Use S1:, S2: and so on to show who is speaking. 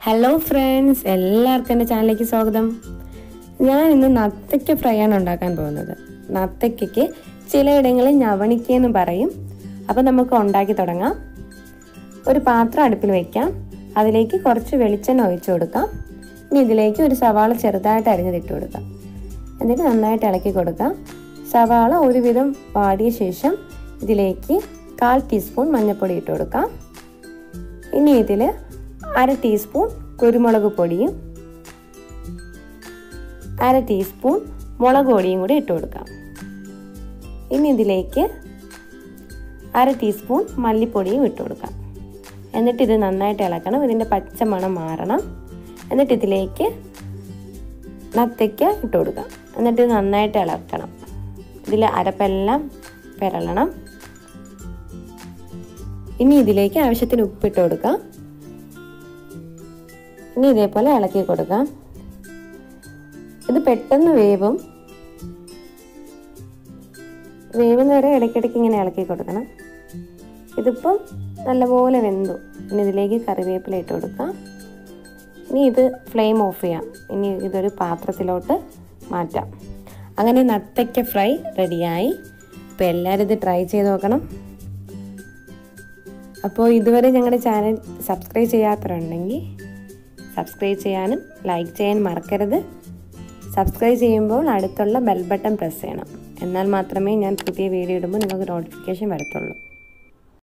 S1: hello friends എല്ലാവർക്കും എൻ്റെ ചാനലിലേക്ക് സ്വാഗതം ഞാൻ ഇന്ന് നത്തയ്ക്ക ഫ്രൈ ആണ് ഉണ്ടാക്കാൻ പോകുന്നത് നത്തയ്ക്കയ്ക്ക് ചിലയിടങ്ങളിൽ ഞവണിക്ക എന്ന് പറയും അപ്പം നമുക്ക് ഉണ്ടാക്കി തുടങ്ങാം ഒരു പാത്രം അടുപ്പിൽ വയ്ക്കാം അതിലേക്ക് കുറച്ച് വെളിച്ചെണ്ണ ഒഴിച്ചു കൊടുക്കാം ഇനി ഇതിലേക്ക് ഒരു സവാള ചെറുതായിട്ട് അരിഞ്ഞതിട്ട് കൊടുക്കാം എന്നിട്ട് നന്നായിട്ട് ഇളക്കി കൊടുക്കാം സവാള ഒരുവിധം വാടിയ ശേഷം ഇതിലേക്ക് കാൽ ടീസ്പൂൺ മഞ്ഞൾപ്പൊടി ഇട്ട് കൊടുക്കാം ഇനി ഇതിൽ അര ടീസ്പൂൺ കുരുമുളക് പൊടിയും അര ടീസ്പൂൺ മുളക് പൊടിയും കൂടി ഇട്ട് കൊടുക്കാം ഇനി ഇതിലേക്ക് അര ടീസ്പൂൺ മല്ലിപ്പൊടിയും ഇട്ട് കൊടുക്കാം എന്നിട്ട് ഇത് നന്നായിട്ട് ഇളക്കണം ഇതിൻ്റെ പച്ച മണം മാറണം എന്നിട്ട് ഇതിലേക്ക് നത്തയ്ക്ക ഇട്ട് കൊടുക്കാം എന്നിട്ട് ഇത് നന്നായിട്ട് ഇളക്കണം ഇതിൽ അരപ്പെല്ലാം പെരളണം ഇനി ഇതിലേക്ക് ആവശ്യത്തിന് ഉപ്പിട്ട് കൊടുക്കാം ഇനി ഇതേപോലെ ഇളക്കി കൊടുക്കാം ഇത് പെട്ടെന്ന് വേവും വേവുന്ന വരെ ഇടയ്ക്കിടയ്ക്ക് ഇങ്ങനെ ഇളക്കി കൊടുക്കണം ഇതിപ്പം നല്ലപോലെ വെന്തു ഇനി ഇതിലേക്ക് കറിവേപ്പില ഇട്ട് കൊടുക്കാം ഇനി ഇത് ഫ്ലെയിം ഓഫ് ചെയ്യാം ഇനി ഇതൊരു പാത്രത്തിലോട്ട് മാറ്റാം അങ്ങനെ നത്തയ്ക്ക ഫ്രൈ റെഡിയായി അപ്പോൾ എല്ലാവരും ഇത് ട്രൈ ചെയ്ത് നോക്കണം അപ്പോൾ ഇതുവരെ ഞങ്ങളുടെ ചാനൽ സബ്സ്ക്രൈബ് ചെയ്യാത്തവരുണ്ടെങ്കിൽ സബ്സ്ക്രൈബ് ചെയ്യാനും ലൈക്ക് ചെയ്യാനും മറക്കരുത് സബ്സ്ക്രൈബ് ചെയ്യുമ്പോൾ അടുത്തുള്ള ബെൽ ബട്ടൺ പ്രസ് ചെയ്യണം എന്നാൽ മാത്രമേ ഞാൻ പുതിയ വീഡിയോ ഇടുമ്പോൾ നിങ്ങൾക്ക് നോട്ടിഫിക്കേഷൻ വരത്തുള്ളൂ